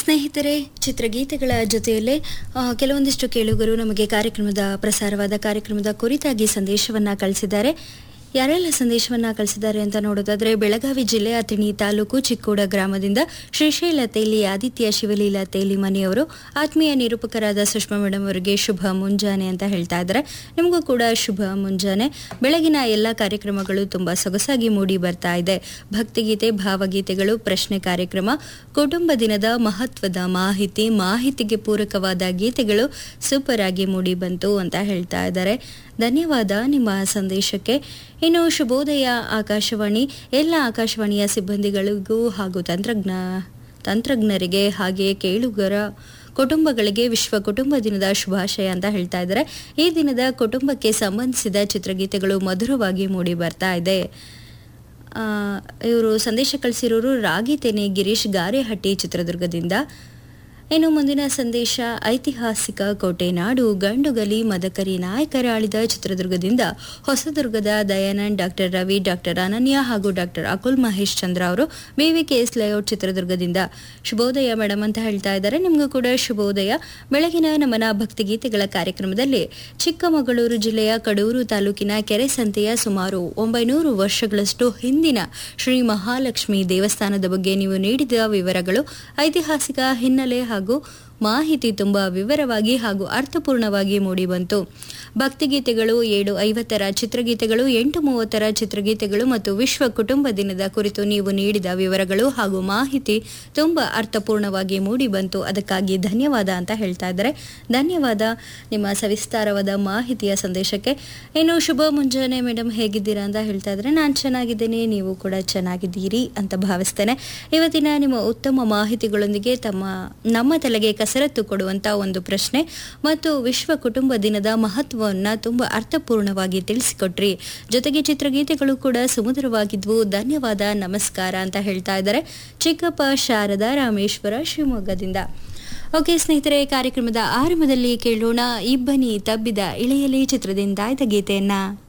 ಸ್ನೇಹಿತರೆ ಚಿತ್ರಗೀತೆಗಳ ಜೊತೆಯಲ್ಲೇ ಆ, ಕೆಲವೊಂದಿಷ್ಟು ಕೇಳುಗರು ನಮಗೆ ಕಾರ್ಯಕ್ರಮದ ಪ್ರಸಾರವಾದ ಕಾರ್ಯಕ್ರಮದ ಕುರಿತಾಗಿ ಸಂದೇಶವನ್ನ ಕಳಿಸಿದ್ದಾರೆ ಯಾರೆಲ್ಲ ಸಂದೇಶವನ್ನ ಕಳಿಸಿದ್ದಾರೆ ಅಂತ ನೋಡೋದಾದ್ರೆ ಬೆಳಗಾವಿ ಜಿಲ್ಲೆ ಅಥಣಿ ತಾಲೂಕು ಚಿಕ್ಕೋಡ ಗ್ರಾಮದಿಂದ ಶ್ರೀಶೈಲ ತೇಲಿ ಆದಿತ್ಯ ಶಿವಲೀಲಾ ತೇಲಿ ಮನೆಯವರು ಆತ್ಮೀಯ ನಿರೂಪಕರಾದ ಸುಷ್ಮಾ ಮೇಡಮ್ ಅವರಿಗೆ ಶುಭ ಮುಂಜಾನೆ ಅಂತ ಹೇಳ್ತಾ ಇದ್ದಾರೆ ನಿಮಗೂ ಕೂಡ ಶುಭ ಮುಂಜಾನೆ ಬೆಳಗಿನ ಎಲ್ಲ ಕಾರ್ಯಕ್ರಮಗಳು ತುಂಬಾ ಸೊಗಸಾಗಿ ಮೂಡಿ ಬರ್ತಾ ಇದೆ ಭಕ್ತಿಗೀತೆ ಭಾವಗೀತೆಗಳು ಪ್ರಶ್ನೆ ಕಾರ್ಯಕ್ರಮ ಕುಟುಂಬ ದಿನದ ಮಹತ್ವದ ಮಾಹಿತಿ ಮಾಹಿತಿಗೆ ಪೂರಕವಾದ ಗೀತೆಗಳು ಸೂಪರ್ ಆಗಿ ಮೂಡಿ ಬಂತು ಅಂತ ಹೇಳ್ತಾ ಇದ್ದಾರೆ ಧನ್ಯವಾದ ನಿಮ್ಮ ಸಂದೇಶಕ್ಕೆ ಇನ್ನು ಶುಭೋದಯ ಆಕಾಶವಾಣಿ ಎಲ್ಲ ಆಕಾಶವಾಣಿಯ ಸಿಬ್ಬಂದಿಗಳಿಗೂ ಹಾಗೂ ತಂತ್ರಜ್ಞ ತಂತ್ರಜ್ಞರಿಗೆ ಹಾಗೆಯೇ ಕೇಳುಗರ ಕುಟುಂಬಗಳಿಗೆ ವಿಶ್ವ ಕುಟುಂಬ ದಿನದ ಶುಭಾಶಯ ಅಂತ ಹೇಳ್ತಾ ಇದ್ದಾರೆ ಈ ದಿನದ ಕುಟುಂಬಕ್ಕೆ ಸಂಬಂಧಿಸಿದ ಚಿತ್ರಗೀತೆಗಳು ಮಧುರವಾಗಿ ಮೂಡಿ ಬರ್ತಾ ಇದೆ ಇವರು ಸಂದೇಶ ಕಳಿಸಿರೋರು ರಾಗಿತೇನೆ ಗಿರೀಶ್ ಗಾರೆಹಟ್ಟಿ ಚಿತ್ರದುರ್ಗದಿಂದ ಇನ್ನು ಮುಂದಿನ ಸಂದೇಶ ಐತಿಹಾಸಿಕ ಕೋಟೆ ನಾಡು ಗಂಡುಗಲಿ ಮದಕರಿ ನಾಯಕರ ಆಳಿದ ಚಿತ್ರದುರ್ಗದಿಂದ ಹೊಸದುರ್ಗದ ದಯಾನಂದ್ ಡಾಕ್ಟರ್ ರವಿ ಡಾಕ್ಟರ್ ಅನನ್ಯ ಹಾಗೂ ಡಾಕ್ಟರ್ ಅಕುಲ್ ಮಹೇಶ್ ಚಂದ್ರ ಅವರು ಬಿವಿಕೆಎಸ್ ಲೇಔಟ್ ಚಿತ್ರದುರ್ಗದಿಂದ ಶುಭೋದಯ ಮೇಡಮ್ ಅಂತ ಹೇಳ್ತಾ ಇದ್ದಾರೆ ನಿಮಗೂ ಕೂಡ ಶುಭೋದಯ ಬೆಳಗಿನ ನಮನ ಭಕ್ತಿಗೀತೆಗಳ ಕಾರ್ಯಕ್ರಮದಲ್ಲಿ ಚಿಕ್ಕಮಗಳೂರು ಜಿಲ್ಲೆಯ ಕಡೂರು ತಾಲೂಕಿನ ಕೆರೆಸಂತೆಯ ಸುಮಾರು ಒಂಬೈನೂರು ವರ್ಷಗಳಷ್ಟು ಹಿಂದಿನ ಶ್ರೀ ಮಹಾಲಕ್ಷ್ಮಿ ದೇವಸ್ಥಾನದ ಬಗ್ಗೆ ನೀವು ನೀಡಿದ ವಿವರಗಳು ಐತಿಹಾಸಿಕ ಹಿನ್ನೆಲೆ ಹಾಗೂ ಮಾಹಿತಿ ತುಂಬಾ ವಿವರವಾಗಿ ಹಾಗೂ ಅರ್ಥಪೂರ್ಣವಾಗಿ ಮೂಡಿಬಂತು ಭಕ್ತಿಗೀತೆಗಳು ಏಳು ಐವತ್ತರ ಚಿತ್ರಗೀತೆಗಳು ಎಂಟು ಮೂವತ್ತರ ಚಿತ್ರಗೀತೆಗಳು ಮತ್ತು ವಿಶ್ವ ಕುಟುಂಬ ದಿನದ ಕುರಿತು ನೀವು ನೀಡಿದ ವಿವರಗಳು ಹಾಗೂ ಮಾಹಿತಿ ತುಂಬಾ ಅರ್ಥಪೂರ್ಣವಾಗಿ ಮೂಡಿಬಂತು ಅದಕ್ಕಾಗಿ ಧನ್ಯವಾದ ಅಂತ ಹೇಳ್ತಾ ಇದ್ದಾರೆ ಧನ್ಯವಾದ ನಿಮ್ಮ ಸವಿಸ್ತಾರವಾದ ಮಾಹಿತಿಯ ಸಂದೇಶಕ್ಕೆ ಇನ್ನು ಶುಭ ಮುಂಜಾನೆ ಮೇಡಮ್ ಹೇಗಿದ್ದೀರಾ ಅಂತ ಹೇಳ್ತಾ ಇದ್ರೆ ನಾನು ಚೆನ್ನಾಗಿದ್ದೇನೆ ನೀವು ಕೂಡ ಚೆನ್ನಾಗಿದ್ದೀರಿ ಅಂತ ಭಾವಿಸ್ತೇನೆ ಇವತ್ತಿನ ನಿಮ್ಮ ಉತ್ತಮ ಮಾಹಿತಿಗಳೊಂದಿಗೆ ತಮ್ಮ ನಮ್ಮ ತಲೆಗೆ ಕಸರತ್ತು ಕೊಡುವಂತ ಒಂದು ಪ್ರಶ್ನೆ ಮತ್ತು ವಿಶ್ವ ಕುಟುಂಬ ದಿನದ ಮಹತ್ವವನ್ನ ತುಂಬಾ ಅರ್ಥಪೂರ್ಣವಾಗಿ ತಿಳಿಸಿಕೊಟ್ರಿ ಜೊತೆಗೆ ಚಿತ್ರಗೀತೆಗಳು ಕೂಡ ಸುಮಧುರವಾಗಿದ್ವು ಧನ್ಯವಾದ ನಮಸ್ಕಾರ ಅಂತ ಹೇಳ್ತಾ ಇದ್ದಾರೆ ಚಿಕ್ಕಪ್ಪ ಶಾರದಾ ರಾಮೇಶ್ವರ ಶಿವಮೊಗ್ಗದಿಂದ ಓಕೆ ಸ್ನೇಹಿತರೆ ಕಾರ್ಯಕ್ರಮದ ಆರಂಭದಲ್ಲಿ ಕೇಳೋಣ ಇಬ್ಬನಿ ತಬ್ಬಿದ ಇಳೆಯಲಿ ಚಿತ್ರದಿಂದ ಆಯ್ದ ಗೀತೆಯನ್ನ